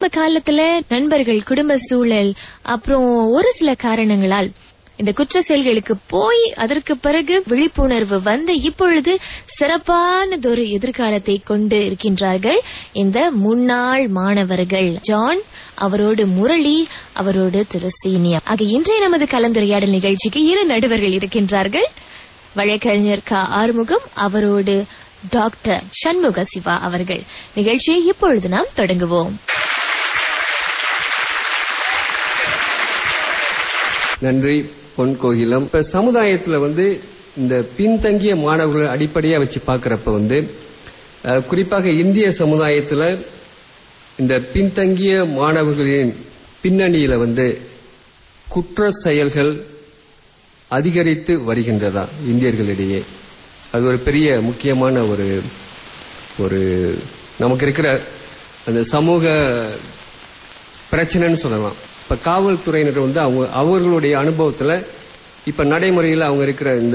இப்ப காலத்துல நண்பர்கள் குடும்ப சூழல் அப்புறம் ஒரு சில காரணங்களால் இந்த குற்ற செயல்களுக்கு போய் அதற்கு பிறகு விழிப்புணர்வு வந்து இப்பொழுது சிறப்பானதொரு எதிர்காலத்தை கொண்டு இருக்கின்றார்கள் இந்த முன்னாள் மாணவர்கள் ஜான் அவரோடு முரளி அவரோடு திரு சீனியா ஆக இன்றைய நமது கலந்துரையாடல் நிகழ்ச்சிக்கு இரு நடுவர்கள் இருக்கின்றார்கள் வழக்கறிஞர் க ஆறுமுகம் அவரோடு டாக்டர் சண்முக சிவா அவர்கள் நிகழ்ச்சியை இப்பொழுது நாம் தொடங்குவோம் நன்றி பொன் கோகிலம் இப்ப சமுதாயத்துல வந்து இந்த பின்தங்கிய மாணவர்களை அடிப்படையா வச்சு பார்க்கறப்ப வந்து அஹ், குறிப்பாக இந்திய சமுதாயத்துல இந்த பின்தங்கிய மாணவர்களின் பின்னணியில வந்து குற்ற செயல்கள் அதிகரித்து வருகின்றதா இந்தியர்களிடையே அது ஒரு பெரிய முக்கியமான ஒரு ஒரு நமக்கு இருக்கிற அந்த சமூக பிரச்சனைன்னு சொல்லலாம் இப்ப காவல்துறையினர் வந்து அவங்க அவர்களுடைய அனுபவத்துல இப்ப நடைமுறையில் அவங்க இருக்கிற இந்த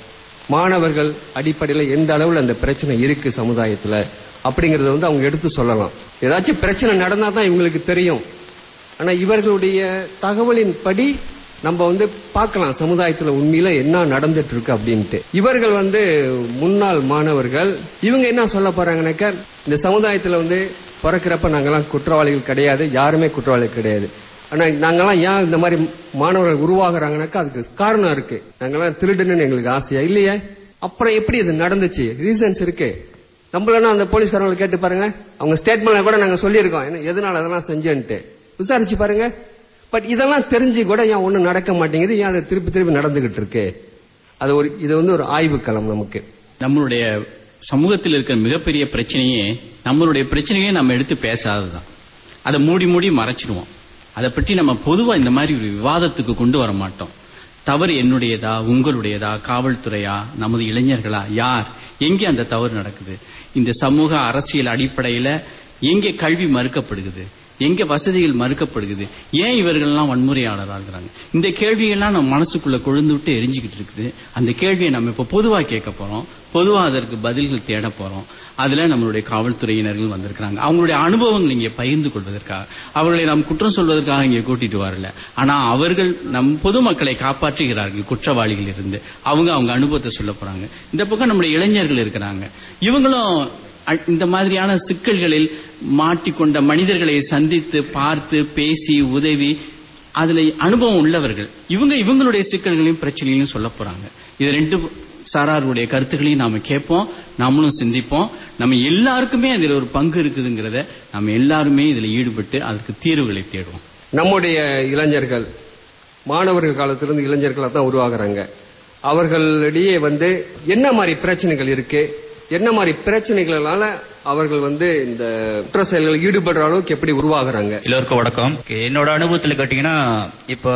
மாணவர்கள் அடிப்படையில் எந்த அளவுல அந்த பிரச்சனை இருக்கு சமுதாயத்துல அப்படிங்கறத வந்து அவங்க எடுத்து சொல்லலாம் ஏதாச்சும் பிரச்சனை நடந்தா தான் இவங்களுக்கு தெரியும் ஆனா இவர்களுடைய தகவலின் படி நம்ம வந்து பார்க்கலாம் சமுதாயத்துல உண்மையில என்ன நடந்துட்டு இருக்கு அப்படின்ட்டு இவர்கள் வந்து முன்னாள் மாணவர்கள் இவங்க என்ன சொல்ல போறாங்கன்னாக்க இந்த சமுதாயத்துல வந்து பிறக்கிறப்ப நாங்கெல்லாம் குற்றவாளிகள் கிடையாது யாருமே குற்றவாளி கிடையாது ஆனா நாங்கெல்லாம் ஏன் இந்த மாதிரி மாணவர்கள் உருவாகுறாங்கனாக்கா அதுக்கு காரணம் இருக்கு நாங்கெல்லாம் திருடுன்னு எங்களுக்கு ஆசையா இல்லையே அப்புறம் எப்படி இது நடந்துச்சு ரீசன்ஸ் இருக்கு நம்மளனா அந்த போலீஸ்காரங்களை கேட்டு பாருங்க அவங்க ஸ்டேட்மெண்ட்ல கூட நாங்க சொல்லியிருக்கோம் என்ன எதனால அதெல்லாம் செஞ்சேன்ட்டு விசாரிச்சு பாருங்க பட் இதெல்லாம் தெரிஞ்சு கூட ஏன் ஒண்ணும் நடக்க மாட்டேங்குது ஏன் அது திருப்பி திருப்பி நடந்துகிட்டு இருக்கு அது ஒரு இது வந்து ஒரு ஆய்வு களம் நமக்கு நம்மளுடைய சமூகத்தில் இருக்கிற மிகப்பெரிய பிரச்சனையே நம்மளுடைய பிரச்சனையே நம்ம எடுத்து பேசாததுதான் அதை மூடி மூடி மறைச்சிடுவோம் அதை பற்றி நம்ம பொதுவா இந்த மாதிரி ஒரு விவாதத்துக்கு கொண்டு வர மாட்டோம் தவறு என்னுடையதா உங்களுடையதா காவல்துறையா நமது இளைஞர்களா யார் எங்கே அந்த தவறு நடக்குது இந்த சமூக அரசியல் அடிப்படையில எங்கே கல்வி மறுக்கப்படுகிறது எங்க வசதிகள் மறுக்கப்படுகிறது ஏன் இவர்கள்லாம் வன்முறையாளராகிறாங்க இந்த கேள்வியெல்லாம் நம்ம மனசுக்குள்ள கொழுந்து விட்டு எரிஞ்சுக்கிட்டு இருக்குது அந்த கேள்வியை நம்ம இப்ப பொதுவா கேட்க போறோம் பொதுவா அதற்கு பதில்கள் தேட போறோம் அதுல நம்மளுடைய காவல்துறையினர்கள் வந்திருக்கிறாங்க அவங்களுடைய அனுபவங்கள் இங்கே பகிர்ந்து கொள்வதற்காக அவர்களை நாம் குற்றம் சொல்வதற்காக இங்கே கூட்டிட்டு வரல ஆனா அவர்கள் நம் பொதுமக்களை காப்பாற்றுகிறார்கள் குற்றவாளிகள் இருந்து அவங்க அவங்க அனுபவத்தை சொல்ல போறாங்க இந்த பக்கம் நம்முடைய இளைஞர்கள் இருக்கிறாங்க இவங்களும் அ- இந்த மாதிரியான சிக்கல்களில் மாட்டிக்கொண்ட மனிதர்களை சந்தித்து பார்த்து பேசி உதவி அதுல அனுபவம் உள்ளவர்கள் இவங்க இவங்களுடைய சிக்கல்களையும் பிரச்சனைகளையும் சொல்ல போறாங்க இது ரெண்டு சாராருடைய கருத்துக்களையும் நாம கேட்போம் நாமளும் சிந்திப்போம் நம்ம எல்லாருக்குமே அதுல ஒரு பங்கு இருக்குதுங்கிறத நம்ம எல்லாருமே இதுல ஈடுபட்டு அதுக்கு தீர்வுகளை தேடுவோம் நம்முடைய இளைஞர்கள் மாணவர்கள் காலத்திலிருந்து இளைஞர்களா தான் உருவாகுறாங்க அவர்களிடையே வந்து என்ன மாதிரி பிரச்சனைகள் இருக்கு என்ன மாதிரி பிரச்சனைகளால அவர்கள் வந்து இந்த குற்ற செயல்களில் ஈடுபடுற அளவுக்கு எப்படி உருவாகுறாங்க எல்லோருக்கும் வணக்கம் என்னோட அனுபவத்துல கேட்டீங்கன்னா இப்போ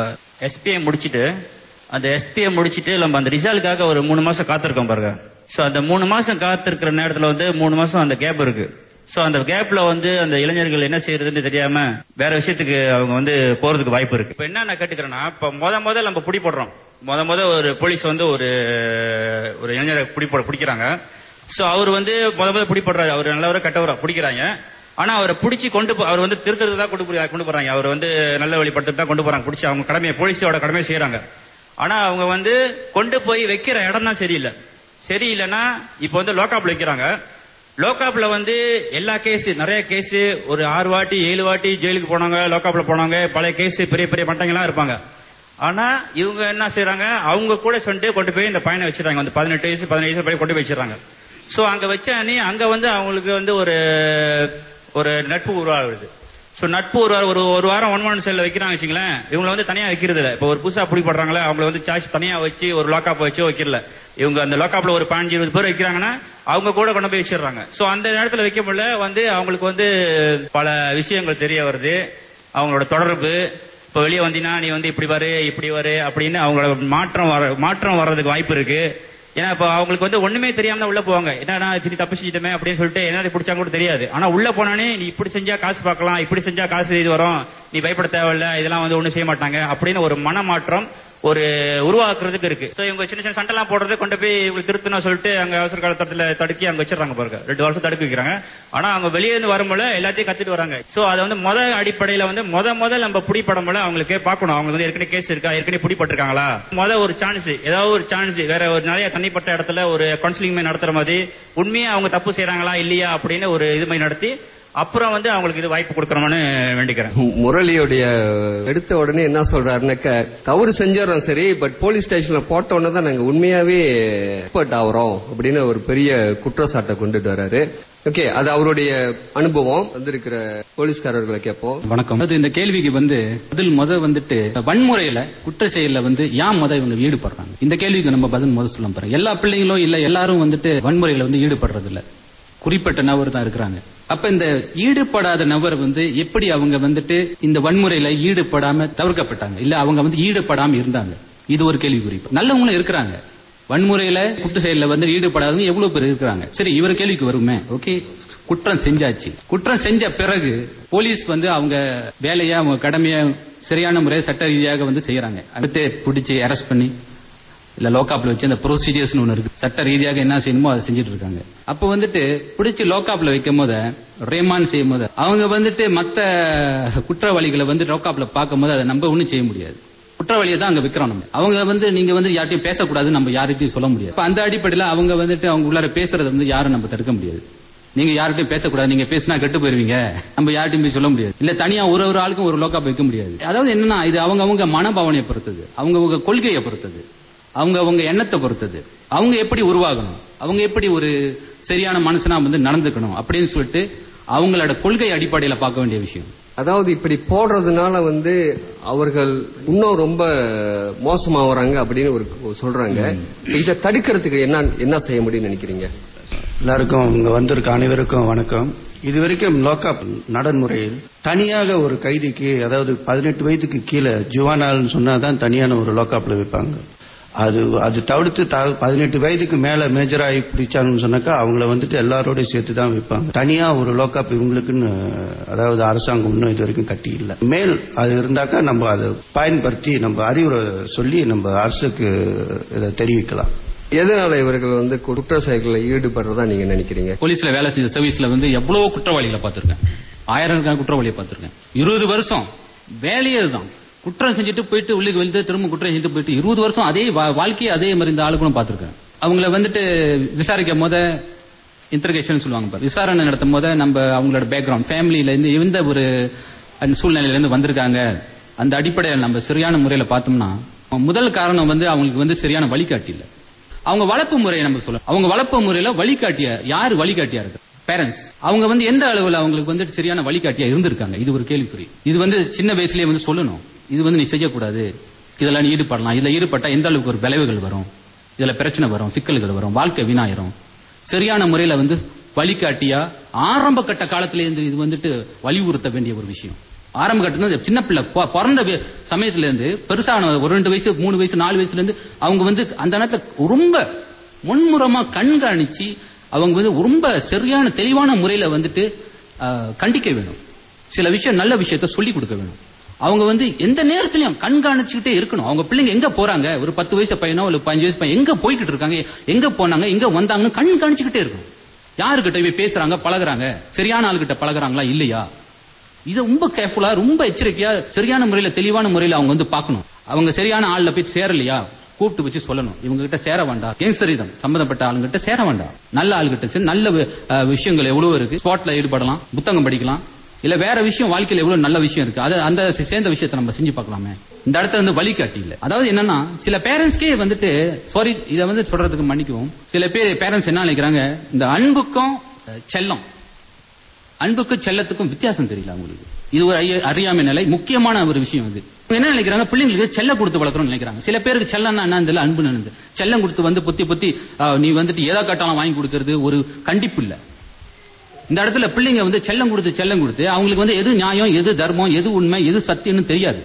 எஸ்பிஐ முடிச்சிட்டு அந்த எஸ்பிஐ முடிச்சிட்டு நம்ம அந்த ரிசல்ட்காக ஒரு மூணு மாசம் காத்திருக்கோம் பாருங்க சோ அந்த மூணு மாசம் காத்திருக்கிற நேரத்துல வந்து மூணு மாசம் அந்த கேப் இருக்கு சோ அந்த கேப்ல வந்து அந்த இளைஞர்கள் என்ன செய்யறதுன்னு தெரியாம வேற விஷயத்துக்கு அவங்க வந்து போறதுக்கு வாய்ப்பு இருக்கு இப்ப என்ன நான் கேட்டுக்கிறேன்னா இப்ப முத முத நம்ம பிடி போடுறோம் முத முத ஒரு போலீஸ் வந்து ஒரு ஒரு இளைஞரை பிடி போட பிடிக்கிறாங்க சோ அவர் வந்து முத முத பிடி போடுறாரு அவர் நல்லவரா கெட்டவரா பிடிக்கிறாங்க ஆனா அவரை பிடிச்சி கொண்டு போ- அவர் வந்து திருத்தத்துக்கு தான் கொண்டு போய் கொண்டு போறாங்க அவர் வந்து நல்ல வழிபடுத்துட்டு தான் கொண்டு போறாங்க பிடிச்சி அவங்க கடமையை போலீஸோட கடமையை செய்யறாங்க ஆனா அவங்க வந்து கொண்டு போய் வைக்கிற இடம் தான் சரியில்லை சரியில்லைன்னா இப்போ வந்து லோக்காப்ல வைக்கிறாங்க லோக்காப்ல வந்து எல்லா கேஸ் நிறைய கேஸ் ஒரு ஆறு வாட்டி ஏழு வாட்டி ஜெயிலுக்கு போனாங்க லோக்காப்ல போனாங்க பழைய கேஸ் பெரிய பெரிய மட்டங்கள்லாம் இருப்பாங்க ஆனா இவங்க என்ன செய்றாங்க அவங்க கூட சொல்லிட்டு கொண்டு போய் இந்த பையனை வச்சிடறாங்க வந்து பதினெட்டு வயசு பதினேழு வயசு பையன் கொண்டு போய் வச்சிடறாங்க சோ அங்க வச்ச அணி அங்க வந்து அவங்களுக்கு வந்து ஒரு ஒரு நட்பு உருவாகுது சோ நட்பு ஒரு வாரம் ஒரு ஒரு வாரம் ஒன் மந்த் செல்ல வைக்கிறாங்க வச்சுங்களேன் இவங்களை வந்து தனியா வைக்கிறது இல்ல இப்ப ஒரு புதுசா புடி போடுறாங்களே அவங்கள வந்து சாய்ஸ் தனியா வச்சு ஒரு லாக்அப் வச்சு வைக்கல இவங்க அந்த லாக்அப்ல ஒரு பதினஞ்சு இருபது பேர் வைக்கிறாங்கன்னா அவங்க கூட கொண்டு போய் வச்சிடுறாங்க சோ அந்த நேரத்துல வைக்க முடியல வந்து அவங்களுக்கு வந்து பல விஷயங்கள் தெரிய வருது அவங்களோட தொடர்பு இப்ப வெளியே வந்தீங்கன்னா நீ வந்து இப்படி வரு இப்படி வரு அப்படின்னு அவங்களோட மாற்றம் வர மாற்றம் வர்றதுக்கு வாய்ப்பு இருக்கு ஏன்னா இப்ப அவங்களுக்கு வந்து ஒண்ணுமே தெரியாம தான் உள்ள போவாங்க என்னடா சரி தப்பு செஞ்சிட்டமே அப்படின்னு சொல்லிட்டு என்ன பிடிச்சாங்க கூட தெரியாது ஆனா உள்ள போனானே நீ இப்படி செஞ்சா காசு பார்க்கலாம் இப்படி செஞ்சா காசு இது வரும் நீ பயப்பட தேவையில்ல இதெல்லாம் வந்து ஒண்ணும் செய்ய மாட்டாங்க அப்படின்னு ஒரு மனமாற்றம் ஒரு உருவாக்குறதுக்கு இருக்கு சோ இவங்க சின்ன சின்ன சண்டைலாம் போடுறது கொண்டு போய் இவங்க திருத்தணும் சொல்லிட்டு அங்க அவசர காலத்துல தடுக்கி அங்க வச்சிடறாங்க பாருங்க ரெண்டு வருஷம் தடுக்க வைக்கிறாங்க ஆனா அவங்க வெளியே இருந்து வரும்போது எல்லாத்தையும் கத்துட்டு வராங்க சோ அதை வந்து முத அடிப்படையில வந்து முத முத நம்ம பிடிப்படும் போல அவங்களுக்கு பார்க்கணும் அவங்க வந்து ஏற்கனவே கேஸ் இருக்கா ஏற்கனவே பிடிப்பட்டிருக்காங்களா முத ஒரு சான்ஸ் ஏதாவது ஒரு சான்ஸ் வேற ஒரு நிறைய தனிப்பட்ட இடத்துல ஒரு கவுன்சிலிங் மாதிரி நடத்துற மாதிரி உண்மையா அவங்க தப்பு செய்யறாங்களா இல்லையா அப்படின்னு ஒரு இது மாதிரி நடத்தி அப்புறம் வந்து அவங்களுக்கு இது வாய்ப்பு கொடுக்கணும்னு வேண்டிக்கிறேன் முரளியுடைய எடுத்த உடனே என்ன சொல்றாருனாக்க தவறு செஞ்சாரும் சரி பட் போலீஸ் ஸ்டேஷன்ல போட்ட உடனே தான் நாங்க உண்மையாவே எக்ஸ்பர்ட் ஆகுறோம் அப்படின்னு ஒரு பெரிய குற்றச்சாட்டை கொண்டுட்டு வராரு ஓகே அது அவருடைய அனுபவம் வந்திருக்கிற போலீஸ்காரர்களை கேட்போம் வணக்கம் அது இந்த கேள்விக்கு வந்து பதில் முத வந்துட்டு வன்முறையில குற்ற செயல்ல வந்து ஏன் முத இவங்க ஈடுபடுறாங்க இந்த கேள்விக்கு நம்ம பதில் முத சொல்ல போறோம் எல்லா பிள்ளைங்களும் இல்ல எல்லாரும் வந்துட்டு வன்முறையில வந்து ஈடுபடுறது இல்ல குறிப்பிட்ட நபர் தான் இருக்கிறாங்க அப்ப இந்த ஈடுபடாத நபர் வந்து எப்படி அவங்க வந்துட்டு இந்த வன்முறையில ஈடுபடாம தவிர்க்கப்பட்டாங்க இல்ல அவங்க வந்து ஈடுபடாம இருந்தாங்க இது ஒரு கேள்விக்குறி நல்லவங்களும் இருக்கிறாங்க வன்முறையில குற்ற செயல்ல வந்து ஈடுபடாதவங்க எவ்வளவு பேர் இருக்கிறாங்க சரி இவர் கேள்விக்கு வருமே ஓகே குற்றம் செஞ்சாச்சு குற்றம் செஞ்ச பிறகு போலீஸ் வந்து அவங்க வேலையை அவங்க கடமையை சரியான முறையை சட்ட ரீதியாக வந்து செய்யறாங்க அடுத்து பிடிச்சி அரெஸ்ட் பண்ணி இல்ல லோக்காப்ல வச்சு அந்த ப்ரொசீஜர்ஸ் ஒண்ணு இருக்கு சட்ட ரீதியாக என்ன செய்யணுமோ அதை செஞ்சுட்டு இருக்காங்க அப்ப வந்துட்டு பிடிச்சி லோக்காப்ல வைக்கும் போது ரேமான் செய்யும் போது அவங்க வந்துட்டு மத்த குற்றவாளிகளை வந்து லோக்காப்ல பார்க்கும் போது அதை நம்ம ஒண்ணும் செய்ய முடியாது குற்றவாளியை தான் அங்க விக்கிறோம் நம்ம அவங்க வந்து நீங்க வந்து யார்ட்டையும் பேசக்கூடாது நம்ம யார்கிட்டயும் சொல்ல முடியாது அப்ப அந்த அடிப்படையில அவங்க வந்துட்டு அவங்க உள்ளார பேசுறதை வந்து யாரும் நம்ம தடுக்க முடியாது நீங்க யார்கிட்டயும் பேசக்கூடாது நீங்க பேசினா கெட்டு போயிருவீங்க நம்ம யார்கிட்டயும் போய் சொல்ல முடியாது இல்ல தனியா ஒரு ஒரு ஆளுக்கும் ஒரு லோக்கா வைக்க முடியாது அதாவது என்னன்னா இது அவங்க அவங்க மனபாவனையை பொறுத்தது அவங்க அவங்க கொள்கையை பொறுத்தது அவங்க அவங்க எண்ணத்தை பொறுத்தது அவங்க எப்படி உருவாகணும் அவங்க எப்படி ஒரு சரியான மனுஷனா வந்து நடந்துக்கணும் அப்படின்னு சொல்லிட்டு அவங்களோட கொள்கை அடிப்படையில பார்க்க வேண்டிய விஷயம் அதாவது இப்படி போடுறதுனால வந்து அவர்கள் இன்னும் ரொம்ப மோசமாகறாங்க அப்படின்னு ஒரு சொல்றாங்க இதை தடுக்கிறதுக்கு என்ன என்ன செய்ய முடியும்னு நினைக்கிறீங்க எல்லாருக்கும் இங்க வந்திருக்க அனைவருக்கும் வணக்கம் இதுவரைக்கும் லோக்கப் நடைமுறையில் தனியாக ஒரு கைதிக்கு அதாவது பதினெட்டு வயதுக்கு கீழே ஜுவானால்னு சொன்னாதான் தனியான ஒரு லோக்காப்ல வைப்பாங்க அது அது தவிர்த்து த- பதினெட்டு வயதுக்கு மேல மேஜர் ஆகி பிடிச்சாங்கன்னு சொன்னாக்கா அவங்கள வந்துட்டு எல்லாரோட சேர்த்து தான் வைப்பாங்க தனியா ஒரு லோக்கப் இவங்களுக்குன்னு அதாவது அரசாங்கம் இன்னும் இது வரைக்கும் கட்டி இல்லை மேல் அது இருந்தாக்கா நம்ம அதை பயன்படுத்தி நம்ம அறிவுரை சொல்லி நம்ம அரசுக்கு இதை தெரிவிக்கலாம் எதனால இவர்கள் வந்து குற்ற செயல்களில் ஈடுபடுறதா நீங்க நினைக்கிறீங்க போலீஸ்ல வேலை செஞ்ச சர்வீஸ்ல வந்து எவ்வளவு குற்றவாளிகளை பார்த்திருக்கேன் ஆயிரக்கணக்கான குற்றவாளியை பார்த்திருக்கேன் இருபது வருஷம் வேலையே இதுதான் குற்றம் செஞ்சுட்டு போயிட்டு உள்ளுக்கு வந்து திரும்ப குற்றம் செஞ்சுட்டு போயிட்டு இருபது வருஷம் அதே வா- வாழ்க்கையை அதே மாதிரி இந்த ஆளுகளும் பார்த்திருக்கேன் அவங்கள வந்துட்டு விசாரிக்கும் போத இன்டர்கேஷன் சொல்லுவாங்க பாரு. விசாரணை நடத்தும் போத நம்ம அவங்களோட பேக்ரவுண்ட் ஃபேமிலியில இருந்து எந்த ஒரு சூழ்நிலையில இருந்து வந்திருக்காங்க அந்த அடிப்படையில் நம்ம சரியான முறையில பார்த்தோம்னா முதல் காரணம் வந்து அவங்களுக்கு வந்து சரியான வழிகாட்டி இல்ல அவங்க வளர்ப்பு முறையை நம்ம சொல்லலாம் அவங்க வளர்ப்பு முறையில வழிகாட்டிய யாரு வழிகாட்டியா இருக்கு பேரண்ட்ஸ் அவங்க வந்து எந்த அளவுல அவங்களுக்கு வந்து சரியான வழிகாட்டியா இருந்திருக்காங்க இது ஒரு கேள்விக்குறி இது வந்து சின்ன வயசுலயே வந்து சொல்லணும் இது வந்து நீ செய்யக்கூடாது இதெல்லாம் நீ ஈடுபடலாம் இதுல ஈடுபட்டா எந்த அளவுக்கு ஒரு விளைவுகள் வரும் இதுல பிரச்சனை வரும் சிக்கல்கள் வரும் வாழ்க்கை வீணாயிரும் சரியான முறையில வந்து வழிகாட்டியா ஆரம்ப கட்ட காலத்துல இருந்து இது வந்துட்டு வலியுறுத்த வேண்டிய ஒரு விஷயம் ஆரம்ப கட்டத்துல இந்த சின்ன பிள்ளை பொ- பிறந்த வே- சமயத்துல இருந்து பெருசான ஒரு ரெண்டு வயசு மூணு வயசு நாலு வயசுல இருந்து அவங்க வந்து அந்த நேரத்துல ரொம்ப முன்முறமா கண்காணிச்சு அவங்க வந்து ரொம்ப சரியான தெளிவான முறையில வந்துட்டு ஆஹ், கண்டிக்க வேணும் சில விஷயம் நல்ல விஷயத்த சொல்லி கொடுக்க வேணும் அவங்க வந்து எந்த நேரத்திலையும் கண்காணிச்சுக்கிட்டே இருக்கணும் அவங்க பிள்ளைங்க எங்க போறாங்க ஒரு பத்து வயசு பையனோ இல்ல பதினஞ்சு வயசு பையன் எங்க போய்கிட்டு இருக்காங்க எங்க போனாங்க எங்க வந்தாங்கன்னு கண்காணிச்சுக்கிட்டே இருக்கணும் யாருக்கிட்ட போய் பேசுறாங்க பழகுறாங்க சரியான ஆளுகிட்ட பழகுறாங்களா இல்லையா இதை ரொம்ப கேர்ஃபுல்லா ரொம்ப எச்சரிக்கையா சரியான முறையில தெளிவான முறையில அவங்க வந்து பார்க்கணும் அவங்க சரியான ஆள்ல போய் சேரலையா கூப்பிட்டு வச்சு சொல்லணும் இவங்க கிட்ட சேர வேண்டாம் கேங்ஸ்டரிதம் சம்பந்தப்பட்ட ஆளுங்கிட்ட சேர வேண்டாம் நல்ல ஆளுகிட்ட சரி நல்ல அஹ், விஷயங்கள் எவ்வளவு இருக்கு ஸ்பாட்ல ஈடுபடலாம் புத்தகம் படிக்கலாம் இல்ல வேற விஷயம் வாழ்க்கையில எவ்வளவு நல்ல விஷயம் இருக்கு அது அந்த சேர்ந்த விஷயத்தை நம்ம செஞ்சு பார்க்கலாமே இந்த இடத்துல வந்து வழிகாட்டி இல்ல அதாவது என்னன்னா சில பேரண்ட்ஸ்க்கே வந்துட்டு சாரி இதை வந்து சொல்றதுக்கு மன்னிக்கவும் சில பேர் பேரண்ட்ஸ் என்ன நினைக்கிறாங்க இந்த அன்புக்கும் அஹ், செல்லம் அன்புக்கும் செல்லத்துக்கும் வித்தியாசம் தெரியல அவங்களுக்கு இது ஒரு ஐய- அறியாமை நிலை முக்கியமான ஒரு விஷயம் இது இவங்க என்ன நினைக்கிறாங்க பிள்ளைங்களுக்கு செல்ல கொடுத்து வளர்க்கணும்னு நினைக்கிறாங்க சில பேருக்கு செல்லம்னா என்ன தெரியல அன்பு நினைந்து செல்லம் கொடுத்து வந்து புத்தி புத்தி ஆ, நீ வந்துட்டு எதா காட்டாலும் வாங்கி கொடுக்கறது ஒரு கண்டிப்பு இல்ல இந்த இடத்துல பிள்ளைங்க வந்து செல்லம் கொடுத்து செல்லம் கொடுத்து அவங்களுக்கு வந்து எது நியாயம் எது தர்மம் எது உண்மை எது சத்தியம்னு தெரியாது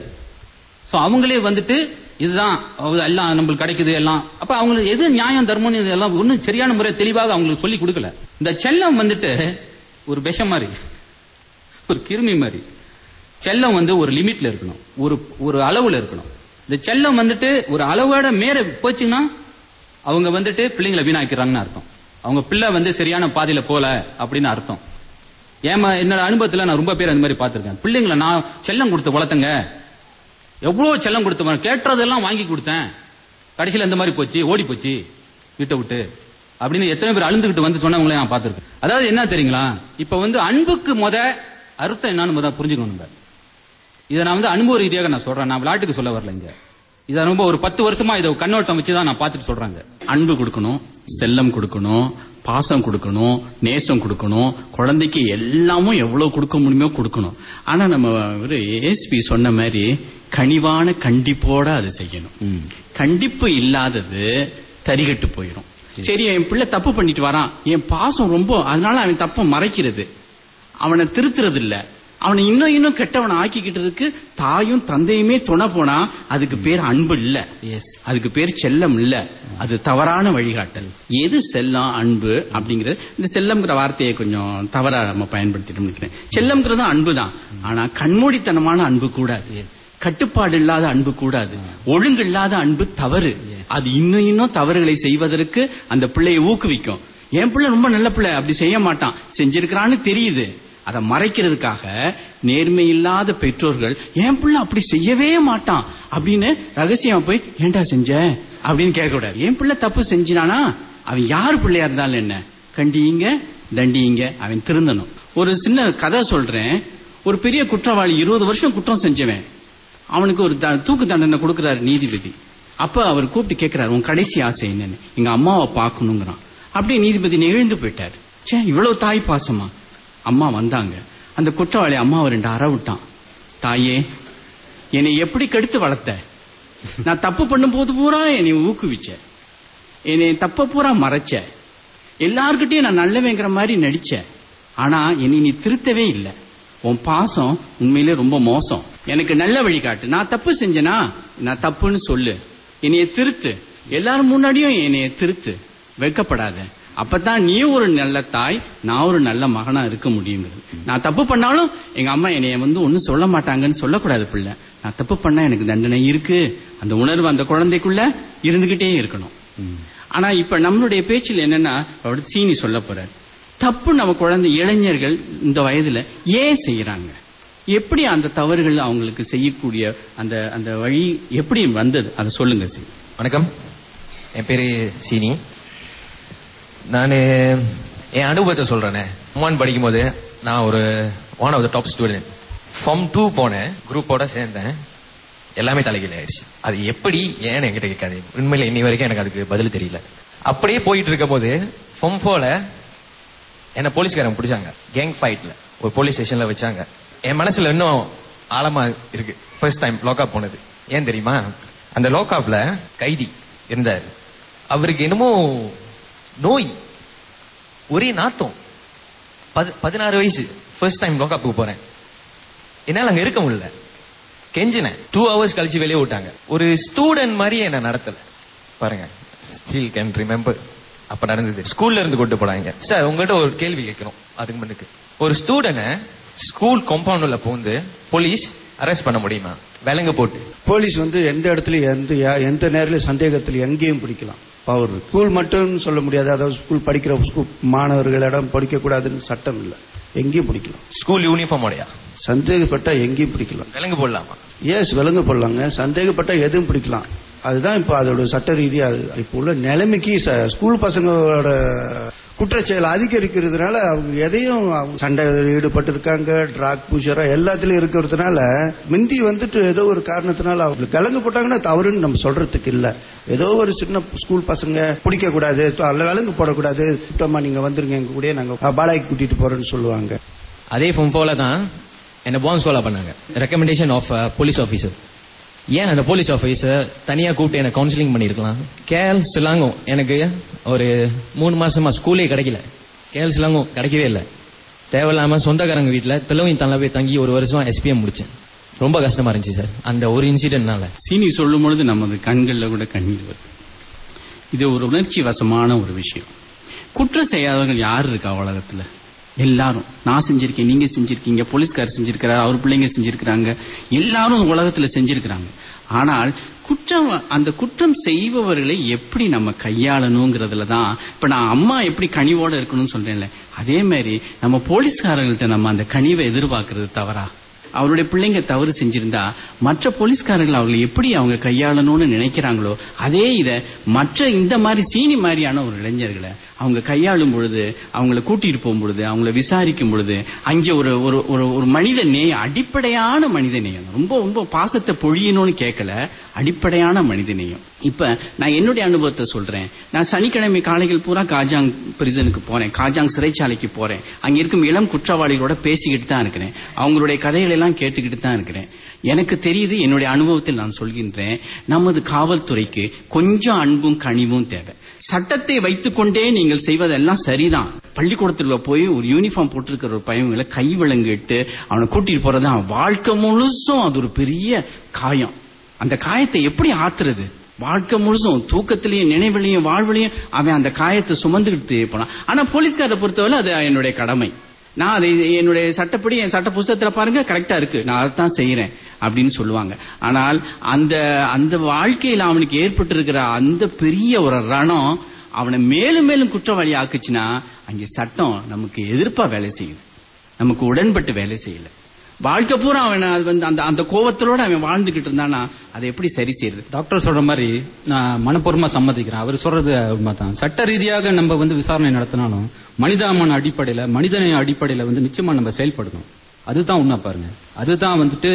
சோ அவங்களே வந்துட்டு இதுதான் அது எல்லாம் நம்மளுக்கு கிடைக்குது எல்லாம் அப்ப அவங்களுக்கு எது நியாயம் தர்மம் எல்லாம் ஒன்னும் சரியான முறை தெளிவாக அவங்களுக்கு சொல்லி கொடுக்கல இந்த செல்லம் வந்துட்டு ஒரு விஷம் மாதிரி ஒரு கிருமி மாதிரி செல்லம் வந்து ஒரு லிமிட்ல இருக்கணும் ஒரு ஒரு அளவுல இருக்கணும் இந்த செல்லம் வந்துட்டு ஒரு அளவோட மேல போச்சுன்னா அவங்க வந்துட்டு பிள்ளைங்களை வீணாக்கிறாங்கன்னு அர்த்தம் அவங்க பிள்ளை வந்து சரியான பாதையில போல அப்படின்னு அர்த்தம் ஏமா என்னோட அனுபவத்துல நான் ரொம்ப பேர் அந்த மாதிரி பார்த்திருக்கேன் பிள்ளைங்களை நான் செல்லம் கொடுத்து வளர்த்தங்க எவ்வளவு செல்லம் கொடுத்து கேட்டதெல்லாம் வாங்கி கொடுத்தேன் கடைசியில இந்த மாதிரி போச்சு ஓடி போச்சு வீட்டை விட்டு அப்படின்னு எத்தனை பேர் அழுந்துகிட்டு வந்து சொன்னவங்களே நான் பார்த்திருக்கேன் அதாவது என்ன தெரியுங்களா இப்ப வந்து அன்புக்கு முத அர்த்தம் என்னன்னு முத புரிஞ்சுக்கணும் நம்ம. இதை நான் வந்து அனுபவ ரீதியாக நான் சொல்றேன் நான் விளையாட்டுக்கு சொல்ல வரல இங்க இதை ரொம்ப ஒரு பத்து வருஷமா இதை கண்ணோட்டம் வச்சு தான் நான் பார்த்துட்டு சொல்றாங்க அன்பு கொடுக்கணும் செல்லம் கொடுக்கணும் பாசம் கொடுக்கணும் நேசம் கொடுக்கணும் குழந்தைக்கு எல்லாமும் எவ்வளவு கொடுக்க முடியுமோ கொடுக்கணும் ஆனா நம்ம ஒரு ஏஎஸ்பி சொன்ன மாதிரி கனிவான கண்டிப்போட அது செய்யணும் கண்டிப்பு இல்லாதது தரிகட்டு போயிடும் சரி என் பிள்ளை தப்பு பண்ணிட்டு வரான் என் பாசம் ரொம்ப அதனால அவன் தப்பை மறைக்கிறது அவனை திருத்துறது இல்ல அவனை இன்னும் இன்னும் கெட்டவனை ஆக்கிக்கிட்டதுக்கு தாயும் தந்தையுமே துணை போனா அதுக்கு பேர் அன்பு இல்ல எஸ் அதுக்கு பேர் செல்லம் இல்ல அது தவறான வழிகாட்டல் எது செல்லம் அன்பு அப்படிங்கிறது இந்த செல்லம்ங்கிற வார்த்தையை கொஞ்சம் தவறா நம்ம பயன்படுத்திட்டு நினைக்கிறேன் செல்லம்ங்கிறது அன்பு தான் ஆனா கண்மூடித்தனமான அன்பு கூடாது கட்டுப்பாடு இல்லாத அன்பு கூடாது ஒழுங்கு இல்லாத அன்பு தவறு அது இன்னும் இன்னும் தவறுகளை செய்வதற்கு அந்த பிள்ளையை ஊக்குவிக்கும் என் பிள்ளை ரொம்ப நல்ல பிள்ளை அப்படி செய்ய மாட்டான் செஞ்சிருக்கிறான்னு தெரியுது அதை மறைக்கிறதுக்காக நேர்மை இல்லாத பெற்றோர்கள் என் பிள்ளை அப்படி செய்யவே மாட்டான் அப்படின்னு ரகசியம் போய் ஏன்டா செஞ்ச அப்படின்னு கேட்க கூடாது என் பிள்ளை தப்பு செஞ்சினானா அவன் யார் பிள்ளையா இருந்தாலும் என்ன கண்டிங்க தண்டிங்க அவன் திருந்தணும் ஒரு சின்ன கதை சொல்றேன் ஒரு பெரிய குற்றவாளி இருபது வருஷம் குற்றம் செஞ்சவன் அவனுக்கு ஒரு த- தூக்கு தண்டனை கொடுக்கிறாரு நீதிபதி அப்ப அவர் கூப்பிட்டு கேட்கிறாரு உன் கடைசி ஆசை என்னன்னு எங்க அம்மாவை பார்க்கணுங்கிறான் அப்படியே நீதிபதி நெகிழ்ந்து போயிட்டாரு ச்சே இவ்வளவு தாய் பாசமா அம்மா வந்தாங்க அந்த குற்றவாளி அம்மாவை ரெண்டு அற விட்டான் தாயே என்னை எப்படி கெடுத்து வளர்த்த நான் தப்பு பண்ணும்போது பூரா என்னை ஊக்குவிச்ச என்னை தப்ப பூரா மறைச்ச எல்லார்கிட்டயும் நான் நல்லவேங்கிற மாதிரி நடிச்சேன் ஆனா என்னை நீ திருத்தவே இல்லை உன் பாசம் உண்மையிலே ரொம்ப மோசம் எனக்கு நல்ல வழிகாட்டு நான் தப்பு செஞ்சேனா நான் தப்புன்னு சொல்லு என்னைய திருத்து எல்லாரும் முன்னாடியும் என்னைய திருத்து வெட்கப்படாத அப்பதான் நீ ஒரு நல்ல தாய் நான் ஒரு நல்ல மகனா இருக்க முடியுங்கிறது நான் தப்பு பண்ணாலும் எங்க அம்மா என்னைய வந்து ஒண்ணும் சொல்ல மாட்டாங்கன்னு சொல்லக்கூடாது பிள்ளை நான் தப்பு பண்ணா எனக்கு தண்டனை இருக்கு அந்த உணர்வு அந்த குழந்தைக்குள்ள இருந்துகிட்டே இருக்கணும் ஆனா இப்ப நம்மளுடைய பேச்சில் என்னன்னா அவர் சீனி சொல்ல போறார் தப்பு நம்ம குழந்தை இளைஞர்கள் இந்த வயதுல ஏன் செய்யறாங்க எப்படி அந்த தவறுகள் அவங்களுக்கு செய்யக்கூடிய அந்த அந்த வழி எப்படி வந்தது அதை சொல்லுங்க சீனி வணக்கம் என் பேரு சீனி நான் என் அனுபவத்தை சொல்றேனே ஒன் படிக்கும்போது நான் ஒரு one of the top student form two போனேன் குரூப்போட சேர்ந்தேன் எல்லாமே தலைகீழ ஆயிடுச்சு அது எப்படி ஏன்னு என்கிட்ட கேட்காது உண்மையில இன்னி வரைக்கும் எனக்கு அதுக்கு பதில் தெரியல அப்படியே போயிட்டு இருக்கும் போது ஃபார்ம் ஃபோர்ல என்ன போலீஸ்காரங்க பிடிச்சாங்க கேங் ஃபைட்ல ஒரு போலீஸ் ஸ்டேஷன்ல வச்சாங்க என் மனசுல இன்னும் ஆழமா இருக்கு ஃபர்ஸ்ட் டைம் லோக்கப் போனது ஏன் தெரியுமா அந்த லோக்காப்ல கைதி இருந்தார் அவருக்கு என்னமோ நோய் ஒரே நாத்தம் பதி- பதினாறு வயசு ஃபர்ஸ்ட் டைம் லோக்காப்புக்கு போறேன் என்னால அங்க இருக்க முடியல கெஞ்சினேன் டூ ஹவர்ஸ் கழிச்சு வெளியே விட்டாங்க ஒரு ஸ்டூடெண்ட் மாதிரி என்ன நடத்தல பாருங்க ஸ்டில் கேன் ரிமெம்பர் அப்ப நடந்தது ஸ்கூல்ல இருந்து கொண்டு போனாங்க சார் உங்ககிட்ட ஒரு கேள்வி கேட்கணும் அதுக்கு முன்னுக்கு ஒரு ஸ்டூடெண்ட ஸ்கூல் காம்பவுண்ட்ல பூந்து போலீஸ் அரெஸ்ட் பண்ண முடியுமா விலங்கு போட்டு போலீஸ் வந்து எந்த இடத்துல எந்த யா- எந்த நேரில் சந்தேகத்தில் எங்கேயும் பிடிக்கலாம் பவர் இருக்கு. ஸ்கூல் மட்டும் சொல்ல முடியாது அதாவது ஸ்கூல் படிக்கிற ஸ்கூல் மாணவர்களிடம் படிக்கக்கூடாதுன்னு சட்டம் இல்லை எங்கேயும் பிடிக்கலாம் ஸ்கூல் யூனிஃபார்ம் உடையா சந்தேகப்பட்டா எங்கேயும் பிடிக்கலாம் விலங்கு போடலாமா எஸ் விலங்கு போடலாங்க சந்தேகப்பட்டா எதுவும் பிடிக்கலாம் அதுதான் இப்போ அதோட சட்ட ரீதியா அது இப்போ உள்ள நிலைமைக்கு ச- ஸ்கூல் பசங்களோட குற்றச்செயல் அதிகரிக்கிறதுனால அவங்க எதையும் அவங்க சண்டையில் ஈடுபட்டு இருக்காங்க டிராக் பூஷரா எல்லாத்துலயும் இருக்கிறதுனால முந்தி வந்துட்டு ஏதோ ஒரு காரணத்தினால அவங்களுக்கு விலங்கு போட்டாங்கன்னா தவறுன்னு நம்ம சொல்றதுக்கு இல்ல ஏதோ ஒரு சின்ன ஸ்கூல் பசங்க பிடிக்க கூடாது அல்ல விலங்கு போடக்கூடாது சுத்தமா நீங்க வந்துருங்க எங்க கூட நாங்க பாலாய்க்கு கூட்டிட்டு போறோம்னு சொல்லுவாங்க அதே ஃபோன் போல தான் என்ன பான்ஸ் கோலா பண்ணாங்க ரெக்கமெண்டேஷன் ஆஃப் போலீஸ் ஆஃபீஸர் ஏன் அந்த போலீஸ் ஆஃபீஸர் தனியா கூப்பிட்டு எனக்கு கவுன்சிலிங் பண்ணிருக்கலாம் கேஎல் சிலாங்கும் எனக்கு ஒரு மூணு மாசமா ஸ்கூலே கிடைக்கல கேஎல் சிலாங்கும் கிடைக்கவே இல்லை தேவையில்லாம சொந்தக்காரங்க வீட்டுல தெலவையும் தள்ள போய் தங்கி ஒரு வருஷம் எஸ்பிஎம் முடிச்சேன் ரொம்ப கஷ்டமா இருந்துச்சு சார் அந்த ஒரு இன்சிடென்ட்னால சீனி சொல்லும் பொழுது நமது கண்கள்ல கூட கண்ணீர் வருது இது ஒரு உணர்ச்சி வசமான ஒரு விஷயம் குற்றம் செய்யாதவர்கள் யார் இருக்கா உலகத்துல எல்லாரும் நான் செஞ்சிருக்கேன் நீங்க செஞ்சிருக்கீங்க போலீஸ்கார் செஞ்சிருக்கிறார் அவர் பிள்ளைங்க செஞ்சிருக்கிறாங்க எல்லாரும் உலகத்துல செஞ்சிருக்கிறாங்க ஆனால் குற்றம் அந்த குற்றம் செய்பவர்களை எப்படி நம்ம கையாளணுங்கிறதுல தான் இப்ப நான் அம்மா எப்படி கனிவோட இருக்கணும்னு சொல்றேன்ல அதே மாதிரி நம்ம போலீஸ்காரங்கள்ட்ட நம்ம அந்த கனிவை எதிர்பார்க்கறது தவறா அவருடைய பிள்ளைங்க தவறு செஞ்சிருந்தா மற்ற போலீஸ்காரர்கள் அவங்களை எப்படி அவங்க கையாளணும்னு நினைக்கிறாங்களோ அதே இத மற்ற இந்த மாதிரி சீனி மாதிரியான ஒரு இளைஞர்களை அவங்க கையாளும் பொழுது அவங்கள கூட்டிட்டு போகும் பொழுது அவங்கள விசாரிக்கும் பொழுது அங்கே ஒரு ஒரு ஒரு ஒரு மனித நேயம் அடிப்படையான மனித நேயம் ரொம்ப ரொம்ப பாசத்தை பொழியணும்னு கேட்கல அடிப்படையான மனித நேயம் இப்ப நான் என்னுடைய அனுபவத்தை சொல்றேன் நான் சனிக்கிழமை காலைகள் பூரா காஜாங் பிரிசனுக்கு போறேன் காஜாங் சிறைச்சாலைக்கு போறேன் அங்க இருக்கும் இளம் குற்றவாளிகளோட பேசிக்கிட்டு தான் இருக்கிறேன் அவங்களுடைய கதைகளை எல்லாம் கேட்டுக்கிட்டு தான் இருக்கிறேன் எனக்கு தெரியுது என்னுடைய அனுபவத்தில் நான் சொல்கின்றேன் நமது காவல்துறைக்கு கொஞ்சம் அன்பும் கனிவும் தேவை சட்டத்தை வைத்துக்கொண்டே நீங்கள் செய்வதெல்லாம் சரிதான் பள்ளிக்கூடத்துல போய் ஒரு யூனிஃபார்ம் போட்டிருக்கிற ஒரு பையன்களை கை விலங்கிட்டு அவனை கூட்டிட்டு போறது அவன் வாழ்க்கை முழுசும் அது ஒரு பெரிய காயம் அந்த காயத்தை எப்படி ஆத்துறது வாழ்க்கை முழுசும் தூக்கத்திலையும் நினைவிலையும் வாழ்விலையும் அவன் அந்த காயத்தை சுமந்துக்கிட்டு போனான் ஆனா போலீஸ்காரை பொறுத்தவரை அது என்னுடைய கடமை நான் அதை என்னுடைய சட்டப்படி என் சட்ட புஸ்தகத்துல பாருங்க கரெக்டா இருக்கு நான் அதைத்தான் செய்யறேன் அப்படின்னு சொல்லுவாங்க ஆனால் அந்த அந்த வாழ்க்கையில அவனுக்கு ஏற்பட்டிருக்கிற அந்த பெரிய ஒரு ரணம் அவனை மேலும் மேலும் குற்றவாளி ஆக்குச்சுன்னா அங்கே சட்டம் நமக்கு எதிர்ப்பா வேலை செய்யுது நமக்கு உடன்பட்டு வேலை செய்யல வாழ்க்கை பூரா அவன் அது வந்து அந்த அந்த கோவத்தோட அவன் வாழ்ந்துகிட்டு இருந்தானா அதை எப்படி சரி செய்யறது டாக்டர் சொல்ற மாதிரி நான் மனப்பூர்வமா சம்மதிக்கிறேன் அவர் சொல்றது உண்மைதான் சட்ட ரீதியாக நம்ம வந்து விசாரணை நடத்தினாலும் மனிதாமன அடிப்படையில மனிதநேய அடிப்படையில வந்து நிச்சயமா நம்ம செயல்படணும் அதுதான் உண்மை பாருங்க அதுதான் வந்துட்டு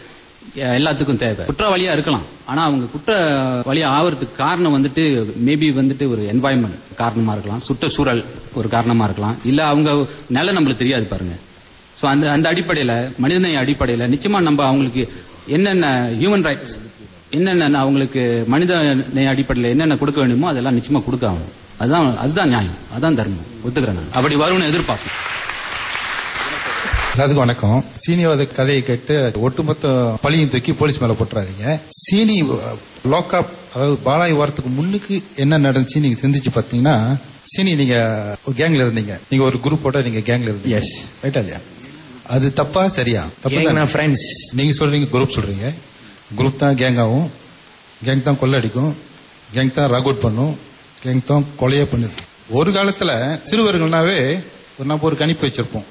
எ- எல்லாத்துக்கும் தேவை குற்றவாளியா இருக்கலாம் ஆனா அவங்க குற்றவாளி ஆவறதுக்கு காரணம் வந்துட்டு மேபி வந்துட்டு ஒரு என்வாயன்மெண்ட் காரணமா இருக்கலாம் சுற்றுச்சூழல் ஒரு காரணமா இருக்கலாம் இல்ல அவங்க நிலை நம்மளுக்கு தெரியாது பாருங்க சோ அந்த அந்த அடிப்படையில மனிதநேய அடிப்படையில நிச்சயமா நம்ம அவங்களுக்கு என்னென்ன ஹியூமன் ரைட்ஸ் என்னென்ன அவங்களுக்கு மனித நேய அடிப்படையில் என்னென்ன கொடுக்க வேண்டுமோ அதெல்லாம் நிச்சயமா கொடுக்க ஆகணும் அதுதான் அதுதான் நியாயம் அதான் தர்மம் ஒத்துக்கிறேன் நான் அப்படி வரும்னு எதிர்பார்ப்பேன் எல்லாத்துக்கும் வணக்கம் சீனியோட கதையை கேட்டு ஒட்டுமொத்த பழியும் தூக்கி போலீஸ் மேல போட்டுறாதீங்க சீனி லாக்அப் அதாவது பாலாய் வாரத்துக்கு முன்னுக்கு என்ன நடந்துச்சு நீங்க சிந்திச்சு பாத்தீங்கன்னா சீனி நீங்க கேங்ல இருந்தீங்க நீங்க ஒரு குரூப்போட நீங்க கேங்ல இருந்தீங்க Yes. ரைட்டா இல்லையா அது தப்பா சரியா தப்பு Gang நான் friends. நீங்க சொல்றீங்க குரூப் சொல்றீங்க குரூப் தான் கேங் ஆகும் கேங் தான் கொள்ளடிக்கும் கேங் தான் ரகவுட் பண்ணும் கேங் தான் கொலையே பண்ணுது ஒரு காலத்துல சிறுவர்கள்னாவே ஒரு நம்ம ஒரு கணிப்பு வச்சிருப்போம்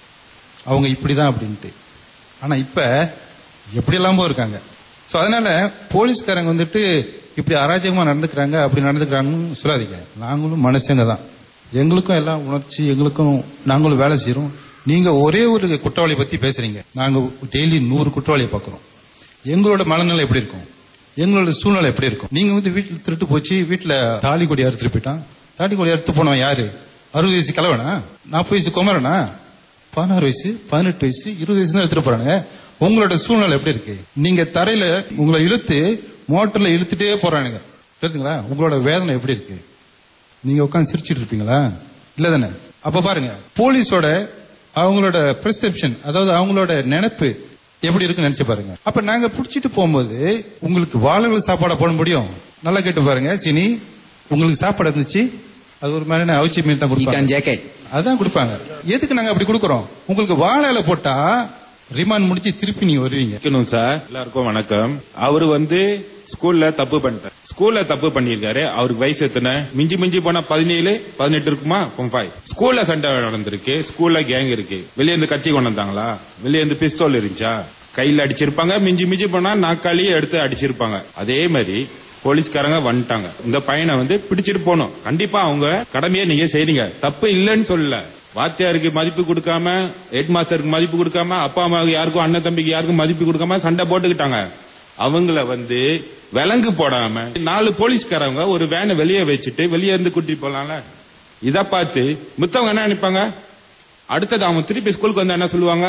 அவங்க இப்படிதான் அப்படின்ட்டு ஆனா இப்ப எப்படி எல்லாமோ இருக்காங்க சோ அதனால போலீஸ்காரங்க வந்துட்டு இப்படி அராஜகமா நடந்துக்கிறாங்க அப்படி நடந்துக்கிறாங்கன்னு சொல்லாதீங்க நாங்களும் மனுஷங்க தான் எங்களுக்கும் எல்லாம் உணர்ச்சி எங்களுக்கும் நாங்களும் வேலை செய்யறோம் நீங்க ஒரே ஒரு குற்றவாளி பத்தி பேசுறீங்க நாங்க டெய்லி நூறு குற்றவாளியை பார்க்கிறோம் எங்களோட மனநிலை எப்படி இருக்கும் எங்களோட சூழ்நிலை எப்படி இருக்கும் நீங்க வந்து வீட்டுல திருட்டு போச்சு வீட்டுல தாலி கொடி அறுத்துட்டு போயிட்டான் தாலி கொடி அறுத்து போனவன் யாரு அறுபது வயசு கலவனா நாற்பது வயசு குமரனா பதினாறு வயசு பதினெட்டு வயசு இருபது வயசு தான் எடுத்துட்டு போறாங்க உங்களோட சூழ்நிலை எப்படி இருக்கு நீங்க தரையில உங்களை இழுத்து மோட்டர்ல இழுத்துட்டே போறானுங்க தெரிஞ்சுங்களா உங்களோட வேதனை எப்படி இருக்கு நீங்க உட்காந்து சிரிச்சிட்டு இருப்பீங்களா இல்ல தானே அப்ப பாருங்க போலீஸோட அவங்களோட பெர்செப்ஷன் அதாவது அவங்களோட நினைப்பு எப்படி இருக்குன்னு நினைச்சு பாருங்க அப்ப நாங்க புடிச்சிட்டு போகும்போது உங்களுக்கு வாழங்களுக்கு சாப்பாடா போட முடியும் நல்லா கேட்டு பாருங்க சினி உங்களுக்கு சாப்பாடு இருந்துச்சு அது ஒரு மாதிரி அவிச்சி மீன் தான் கொடுப்பாங்க ஜாக்கெட் அதான் கொடுப்பாங்க எதுக்கு நாங்க அப்படி கொடுக்கறோம் உங்களுக்கு வாழை இலை போட்டா ரிமாண்ட் முடிச்சு திருப்பி நீங்க வருவீங்க இருக்கணும் சார் எல்லாருக்கும் வணக்கம் அவரு வந்து ஸ்கூல்ல தப்பு பண்ணிட்டார் ஸ்கூல்ல தப்பு பண்ணிருக்காரு அவருக்கு வயசு எத்தனை மிஞ்சி மிஞ்சி போனா பதினேழு பதினெட்டு இருக்குமா பொம்பாய் ஸ்கூல்ல சண்டை நடந்திருக்கு ஸ்கூல்ல கேங் இருக்கு வெளிய இருந்து கத்தி கொண்டு வந்தாங்களா வெளிய இருந்து பிஸ்தோல் இருந்துச்சா கையில அடிச்சிருப்பாங்க மிஞ்சி மிஞ்சி போனா நாக்காளியே எடுத்து அடிச்சிருப்பாங்க அதே மாதிரி போலீஸ்காரங்க வந்துட்டாங்க இந்த பையனை வந்து பிடிச்சிட்டு போகணும் கண்டிப்பா அவங்க கடமையை நீங்க செய்றீங்க தப்பு இல்லைன்னு சொல்லல வாத்தியாருக்கு மதிப்பு கொடுக்காம ஹெட் மாஸ்டருக்கு மதிப்பு கொடுக்காம அப்பா அம்மாவுக்கு யாருக்கும் அண்ணன் தம்பிக்கு யாருக்கும் மதிப்பு கொடுக்காம சண்டை போட்டுக்கிட்டாங்க அவங்கள வந்து விலங்கு போடாம நாலு போலீஸ்காரங்க ஒரு வேனை வெளியே வச்சுட்டு வெளியே இருந்து கூட்டிட்டு போலாம்ல இத பார்த்து மித்தவங்க என்ன நினைப்பாங்க அடுத்தது அவன் திருப்பி ஸ்கூலுக்கு வந்து என்ன சொல்லுவாங்க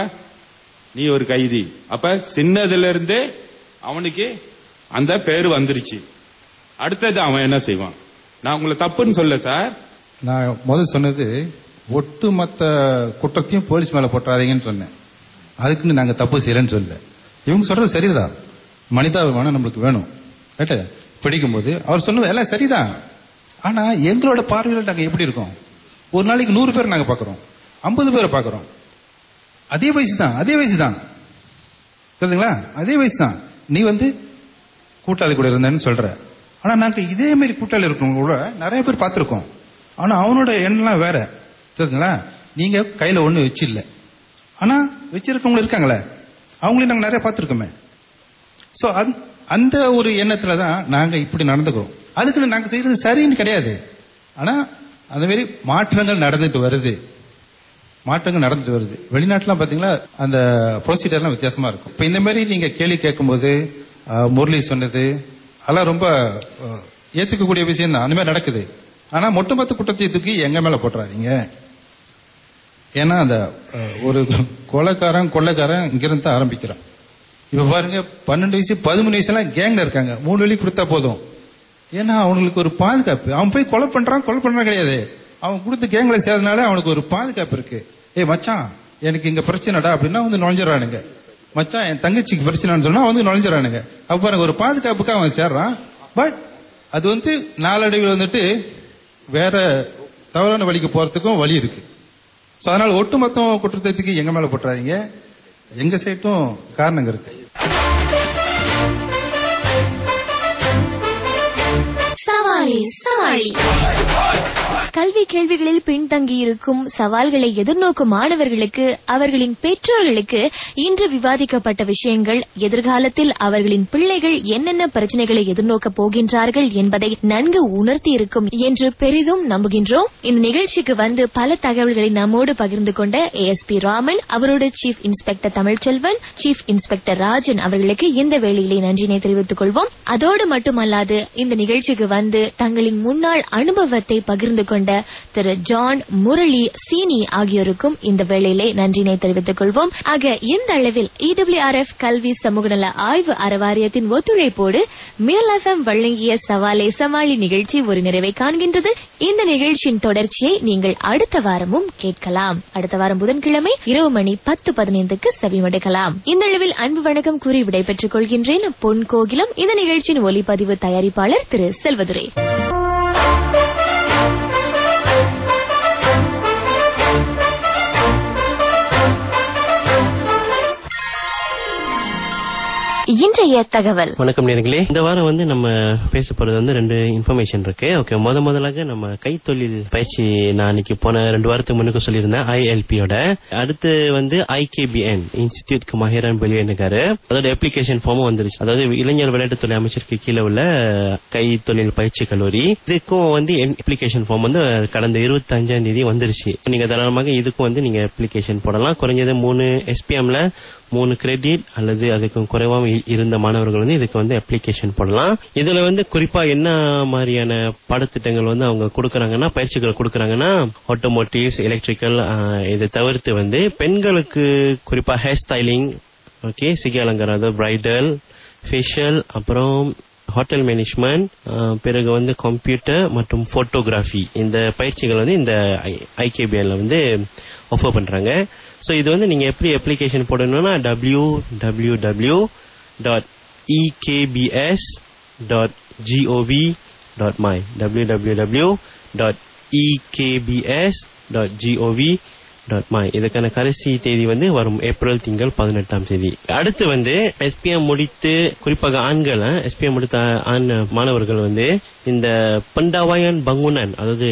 நீ ஒரு கைதி அப்ப சின்னதுல இருந்தே அவனுக்கு அந்த பேரு வந்துருச்சு அடுத்தது அவன் என்ன செய்வான் நான் உங்களை தப்புன்னு சொல்ல சார் நான் முதல் சொன்னது ஒட்டுமொத்த குற்றத்தையும் போலீஸ் மேல போட்டுறாதீங்கன்னு சொன்னேன் அதுக்குன்னு நாங்க தப்பு செய்யலன்னு சொல்லல இவங்க சொல்றது சரிதான் மனிதாபிமானம் நம்மளுக்கு வேணும் ரைட்டு படிக்கும்போது அவர் சொன்னது எல்லாம் சரிதான் ஆனா எங்களோட பார்வையில நாங்க எப்படி இருக்கோம் ஒரு நாளைக்கு நூறு பேர் நாங்க பாக்குறோம் ஐம்பது பேரை பாக்குறோம் அதே வயசு தான் அதே வயசு தான் தெரியுதுங்களா அதே வயசு தான் நீ வந்து கூட்டாளி கூட இருந்தேன்னு சொல்ற ஆனா நாங்க இதே மாதிரி கூட்டாளி இருக்கவங்க கூட நிறைய பேர் பார்த்திருக்கோம் ஆனா அவனோட எண்ணெல்லாம் வேற தெரியுதுங்களா நீங்க கையில ஒண்ணு வச்சு இல்ல ஆனா வச்சிருக்கவங்க இருக்காங்களே அவங்களையும் நாங்க நிறைய பார்த்திருக்கோமே சோ அந்த ஒரு எண்ணத்துல தான் நாங்க இப்படி நடந்துக்கிறோம் அதுக்குன்னு நாங்க செய்யறது சரின்னு கிடையாது ஆனா அந்த மாதிரி மாற்றங்கள் நடந்துட்டு வருது மாற்றங்கள் நடந்துட்டு வருது வெளிநாட்டுலாம் பாத்தீங்களா அந்த ப்ரொசீஜர்லாம் வித்தியாசமா இருக்கும் இப்ப இந்த மாதிரி நீங்க கேள்வி கேட்கும்போது அஹ், முரளி சொன்னது அதெல்லாம் ரொம்ப அஹ், ஏத்துக்கக்கூடிய விஷயம் தான் அந்த மாதிரி நடக்குது ஆனா ஒட்டுமொத்த குற்றத்தை தூக்கி எங்க மேல போட்டுறாதீங்க ஏன்னா அந்த அஹ், ஒரு கொலைக்காரன் கொள்ளைக்காரன் இங்கிருந்து தான் ஆரம்பிக்கிறான் இப்ப பாருங்க பன்னெண்டு வயசு பதிமூணு வயசு எல்லாம் கேங்ல இருக்காங்க மூணு வழி கொடுத்தா போதும் ஏன்னா அவனுக்கு ஒரு பாதுகாப்பு அவன் போய் கொலை பண்றான் கொலை பண்றான் கிடையாது அவன் கொடுத்து கேங்ல சேர்றதுனால அவனுக்கு ஒரு பாதுகாப்பு இருக்கு ஏய் மச்சான் எனக்கு இங்க பிரச்சனைடா அப்படின்னா வந்து நுழைஞ்சிடறானுங்க மச்சான் என் தங்கச்சிக்கு பிரச்சனைன்னு சொன்னா வந்து நுழைஞ்சிடறானுங்க அப்ப பாருங்க ஒரு பாதுகாப்புக்கு அவன் சேர்றான் பட் அது வந்து நாளடைவில் வந்துட்டு வேற தவறான வழிக்கு போறதுக்கும் வழி இருக்கு சோ அதனால ஒட்டுமொத்த குற்றத்துக்கு எங்க மேல போட்டுறாதீங்க எங்க சைட்டும் காரணங்க இருக்கு சவாலி சவாலி கல்வி கேள்விகளில் பின்தங்கியிருக்கும் சவால்களை எதிர்நோக்கும் மாணவர்களுக்கு அவர்களின் பெற்றோர்களுக்கு இன்று விவாதிக்கப்பட்ட விஷயங்கள் எதிர்காலத்தில் அவர்களின் பிள்ளைகள் என்னென்ன பிரச்சனைகளை எதிர்நோக்கப் போகின்றார்கள் என்பதை நன்கு உணர்த்தியிருக்கும் என்று பெரிதும் நம்புகின்றோம் இந்த நிகழ்ச்சிக்கு வந்து பல தகவல்களை நம்மோடு பகிர்ந்து கொண்ட ஏஎஸ்பி ராமன் அவரோட chief inspector Tamilselvan chief inspector Rajan அவர்களுக்கு இந்த வேளையிலே நன்றினை தெரிவித்துக் கொள்வோம் அதோடு மட்டுமல்லாது இந்த நிகழ்ச்சிக்கு வந்து தங்களின் முன்னாள் அனுபவத்தை பகிர்ந்து கொண்ட திரு ஜான் முரளி சீனி ஆகியோருக்கும் இந்த வேளையிலே நன்றினை தெரிவித்துக் கொள்வோம் ஆக இந்த அளவில் இடபிள்யூஆர்எஃப் கல்வி சமூக நல ஆய்வு அறவாரியத்தின் ஒத்துழைப்போடு மியல் எஃப்எம் வழங்கிய சவாலை சமாளி நிகழ்ச்சி ஒரு நிறைவை காண்கின்றது இந்த நிகழ்ச்சியின் தொடர்ச்சியை நீங்கள் அடுத்த வாரமும் கேட்கலாம் அடுத்த வாரம் புதன்கிழமை இரவு மணி பத்து பதினைந்துக்கு செவிமடுக்கலாம் இந்த அளவில் அன்பு வணக்கம் கூறி விடைபெற்றுக் கொள்கின்றேன் பொன் கோகிலம் இந்த நிகழ்ச்சியின் ஒலிப்பதிவு தயாரிப்பாளர் திரு செல்வதுரை இன்றைய தகவல் வணக்கம் நேர்களே இந்த வாரம் வந்து நம்ம பேச போறது வந்து ரெண்டு இன்ஃபர்மேஷன் இருக்கு ஓகே முத முதலாக நம்ம கைத்தொழில் பயிற்சி நான் அன்னைக்கு போன ரெண்டு வாரத்துக்கு முன்னுக்கு சொல்லியிருந்தேன் ஐஎல்பியோட அடுத்து வந்து ஐகேபிஎன் இன்ஸ்டிடியூட் மஹேரான் வெளியேனுக்காரு அதோட அப்ளிகேஷன் ஃபார்மும் வந்துருச்சு அதாவது இளைஞர் விளையாட்டுத்துறை அமைச்சருக்கு கீழே உள்ள கைத்தொழில் பயிற்சி கல்லூரி இதுக்கும் வந்து அப்ளிகேஷன் ஃபார்ம் வந்து கடந்த இருபத்தி அஞ்சாம் தேதி வந்துருச்சு நீங்க தாராளமாக இதுக்கும் வந்து நீங்க அப்ளிகேஷன் போடலாம் குறைஞ்சது மூணு எஸ்பிஎம்ல மூணு கிரெடிட் அல்லது அதுக்கும் குறைவாக இ- இருந்த மாணவர்கள் வந்து இதுக்கு வந்து அப்ளிகேஷன் போடலாம் இதுல வந்து குறிப்பா என்ன மாதிரியான பாடத்திட்டங்கள் வந்து அவங்க கொடுக்கறாங்கன்னா பயிற்சிகள் கொடுக்கறாங்கன்னா ஆட்டோமோட்டிவ்ஸ் எலக்ட்ரிக்கல் இதை தவிர்த்து வந்து பெண்களுக்கு குறிப்பா ஹேர் ஸ்டைலிங் ஓகே சிகை அலங்காரம் அதாவது பிரைடல் ஃபேஷியல் அப்புறம் ஹோட்டல் மேனேஜ்மெண்ட் பிறகு வந்து கம்ப்யூட்டர் மற்றும் போட்டோகிராஃபி இந்த பயிற்சிகள் வந்து இந்த ஐகேபிஎன்ல வந்து ஆஃபர் பண்றாங்க ஸோ இது வந்து நீங்க எப்படி அப்ளிகேஷன் போடணும்னா W W W dot EKPS dot GOV dot my W W W dot EKPS dot GOV dot my இதுக்கான கடைசி தேதி வந்து வரும் ஏப்ரல் திங்கள் பதினெட்டாம் தேதி அடுத்து வந்து எஸ்பிஎம் முடித்து குறிப்பாக ஆண்கள் எஸ்பிஎம் முடித்த ஆண் மாணவர்கள் வந்து இந்த பண்டாவாயன் பங்குனன் அதாவது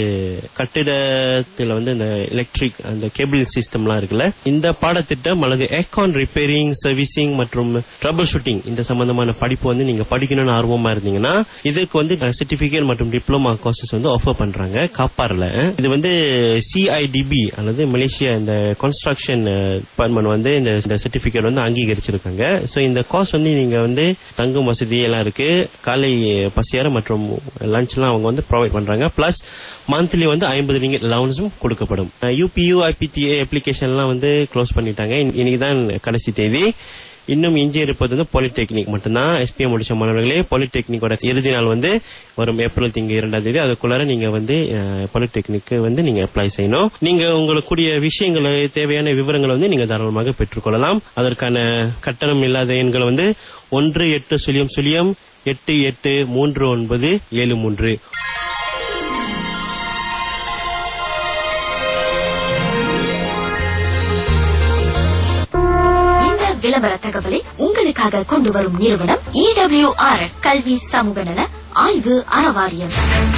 கட்டிடத்துல வந்து இந்த எலக்ட்ரிக் அந்த கேபிள் சிஸ்டம்லாம் இருக்குல்ல இந்த பாடத்திட்டம் அல்லது ஏக்கான் ரிப்பேரிங் சர்வீசிங் மற்றும் ட்ரபிள் ஷூட்டிங் இந்த சம்பந்தமான படிப்பு வந்து நீங்க படிக்கணும்னு ஆர்வமா இருந்தீங்கன்னா இதுக்கு வந்து சர்டிபிகேட் மற்றும் டிப்ளமா கோர்சஸ் வந்து ஆஃபர் பண்றாங்க காப்பார்ல இது வந்து சிஐடிபி அல்லது மலேசியா இந்த கன்ஸ்ட்ரக்ஷன் டிபார்ட்மெண்ட் வந்து இந்த இந்த சர்டிபிகேட் வந்து அங்கீகரிச்சிருக்காங்க சோ இந்த கோர்ஸ் வந்து நீங்க வந்து தங்கும் வசதி எல்லாம் இருக்கு காலை பசியார மற்றும் லஞ்ச்லாம் அவங்க வந்து ப்ரொவைட் பண்றாங்க பிளஸ் மந்த்லி வந்து ஐம்பது ரிங்கிட் அலவன்ஸும் கொடுக்கப்படும் யூபியூ ஐபிடிஏ அப்ளிகேஷன்லாம் வந்து க்ளோஸ் பண்ணிட்டாங்க இன்னைக்கு தான் கடைசி தேதி இன்னும் எஞ்சி இருப்பது வந்து பாலிடெக்னிக் மட்டும்தான் எஸ்பிஎம் முடிச்ச மாணவர்களே பாலிடெக்னிக்கோட இறுதி நாள் வந்து வரும் ஏப்ரல் திங்க இரண்டாம் தேதி அதுக்குள்ளார நீங்க வந்து பாலிடெக்னிக்கு வந்து நீங்க அப்ளை செய்யணும் நீங்க உங்களுக்குரிய விஷயங்களை தேவையான விவரங்களை வந்து நீங்க தாராளமாக பெற்றுக்கொள்ளலாம் அதற்கான கட்டணம் இல்லாத எண்கள் வந்து ஒன்று எட்டு சுழியம் சுழியம் எட்டு எட்டு மூன்று ஒன்பது ஏழு மூன்று இந்த விளம்பர தகவலை உங்களுக்காக கொண்டு வரும் நிறுவனம் இடபிள்யூஆர் கல்வி சமூக நல ஆய்வு அறவாரியம்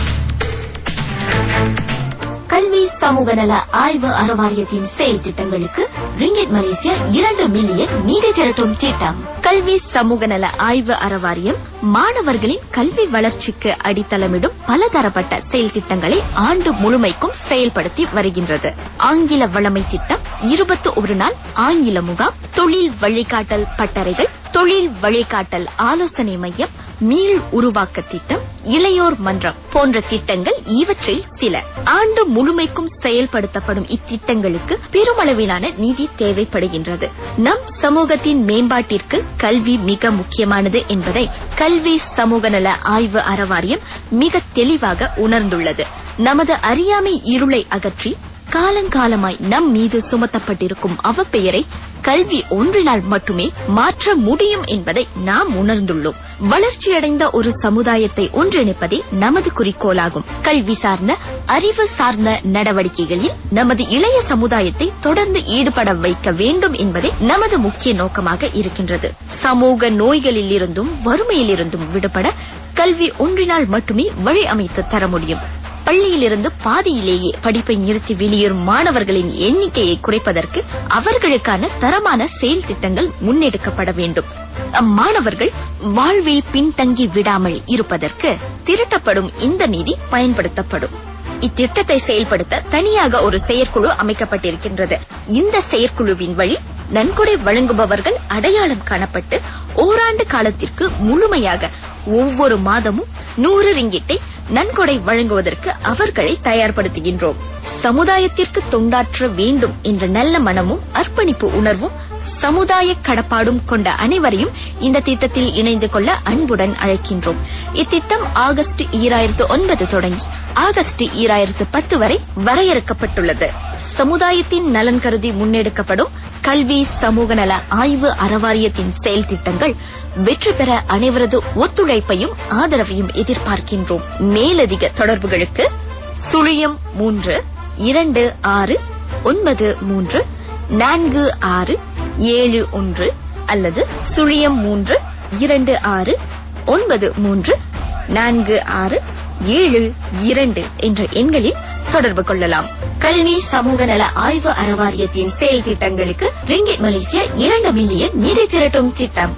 கல்வி சமூக நல ஆய்வு அறவாரியத்தின் செயல் திட்டங்களுக்கு ரிங்கிட் மலேசியா இரண்டு மில்லியன் நிதி திரட்டும் திட்டம் கல்வி சமூக நல ஆய்வு அறவாரியம் மாணவர்களின் கல்வி வளர்ச்சிக்கு அடித்தளமிடும் பலதரப்பட்ட செயல் திட்டங்களை ஆண்டு முழுமைக்கும் செயல்படுத்தி வருகின்றது ஆங்கில வளமை திட்டம் இருபத்தி ஒரு நாள் ஆங்கில முகாம் தொழில் வழிகாட்டல் பட்டறைகள் தொழில் வழிகாட்டல் ஆலோசனை மையம் மீள் உருவாக்க திட்டம் இளையோர் மன்றம் போன்ற திட்டங்கள் இவற்றில் சில ஆண்டு முழுமைக்கும் செயல்படுத்தப்படும் இத்திட்டங்களுக்கு பெருமளவிலான நிதி தேவைப்படுகின்றது நம் சமூகத்தின் மேம்பாட்டிற்கு கல்வி மிக முக்கியமானது என்பதை கல்வி சமூக நல ஆய்வு அறவாரியம் மிக தெளிவாக உணர்ந்துள்ளது நமது அறியாமை இருளை அகற்றி காலங்காலமாய் நம் மீது சுமத்தப்பட்டிருக்கும் அவப்பெயரை கல்வி ஒன்றினால் மட்டுமே மாற்ற முடியும் என்பதை நாம் உணர்ந்துள்ளோம் வளர்ச்சியடைந்த ஒரு சமுதாயத்தை ஒன்றிணைப்பதே நமது குறிக்கோளாகும் கல்வி சார்ந்த அறிவு சார்ந்த நடவடிக்கைகளில் நமது இளைய சமுதாயத்தை தொடர்ந்து ஈடுபட வைக்க வேண்டும் என்பதே நமது முக்கிய நோக்கமாக இருக்கின்றது சமூக நோய்களில் இருந்தும் வறுமையிலிருந்தும் விடுபட கல்வி ஒன்றினால் மட்டுமே வழி அமைத்து தர முடியும் பள்ளியிலிருந்து பாதியிலேயே படிப்பை நிறுத்தி வெளியேறும் மாணவர்களின் எண்ணிக்கையை குறைப்பதற்கு அவர்களுக்கான தரமான செயல் திட்டங்கள் முன்னெடுக்கப்பட வேண்டும் அம்மாணவர்கள் வாழ்வில் பின்தங்கி விடாமல் இருப்பதற்கு திரட்டப்படும் இந்த நிதி பயன்படுத்தப்படும் இத்திட்டத்தை செயல்படுத்த தனியாக ஒரு செயற்குழு அமைக்கப்பட்டிருக்கின்றது இந்த செயற்குழுவின் வழி நன்கொடை வழங்குபவர்கள் அடையாளம் காணப்பட்டு ஓராண்டு காலத்திற்கு முழுமையாக ஒவ்வொரு மாதமும் நூறு ரிங்கிட்டை நன்கொடை வழங்குவதற்கு அவர்களை தயார்படுத்துகின்றோம் சமுதாயத்திற்கு தொண்டாற்ற வேண்டும் என்ற நல்ல மனமும் அர்ப்பணிப்பு உணர்வும் சமுதாய கடப்பாடும் கொண்ட அனைவரையும் இந்த திட்டத்தில் இணைந்து கொள்ள அன்புடன் அழைக்கின்றோம் இத்திட்டம் ஆகஸ்ட் ஈராயிரத்து ஒன்பது தொடங்கி ஆகஸ்ட் ஈராயிரத்து பத்து வரை வரையறுக்கப்பட்டுள்ளது சமுதாயத்தின் நலன் கருதி முன்னெடுக்கப்படும் கல்வி சமூக நல ஆய்வு அறவாரியத்தின் செயல் திட்டங்கள் வெற்றி பெற அனைவரது ஒத்துழைப்பையும் ஆதரவையும் எதிர்பார்க்கின்றோம் மேலதிக தொடர்புகளுக்கு சுழியம் மூன்று இரண்டு ஆறு ஒன்பது மூன்று நான்கு ஆறு ஏழு ஒன்று அல்லது சுழியம் மூன்று இரண்டு ஆறு ஒன்பது மூன்று நான்கு ஆறு ஏழு இரண்டு என்ற எண்களில் தொடர்பு கொள்ளலாம் கல்வி சமூக நல ஆய்வு அறவாரியத்தின் செயல் திட்டங்களுக்கு ரிங்கிட் மலேசியா இரண்டு மில்லியன் நிதி திரட்டும் திட்டம்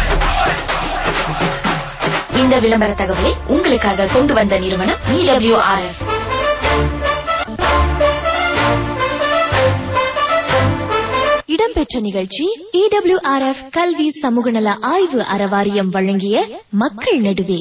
இந்த விளம்பர தகவலை உங்களுக்காக கொண்டு வந்த நிறுவனம் இடபிள்யூஆர்எஃப் இடம்பெற்ற நிகழ்ச்சி இடபிள்யூஆர்எஃப் கல்வி சமூக நல ஆய்வு அறவாரியம் வழங்கிய மக்கள் நடுவே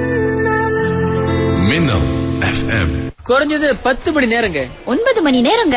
மின்னல் எஃப்எம் குறைஞ்சது பத்து மணி நேரங்க ஒன்பது மணி நேரங்க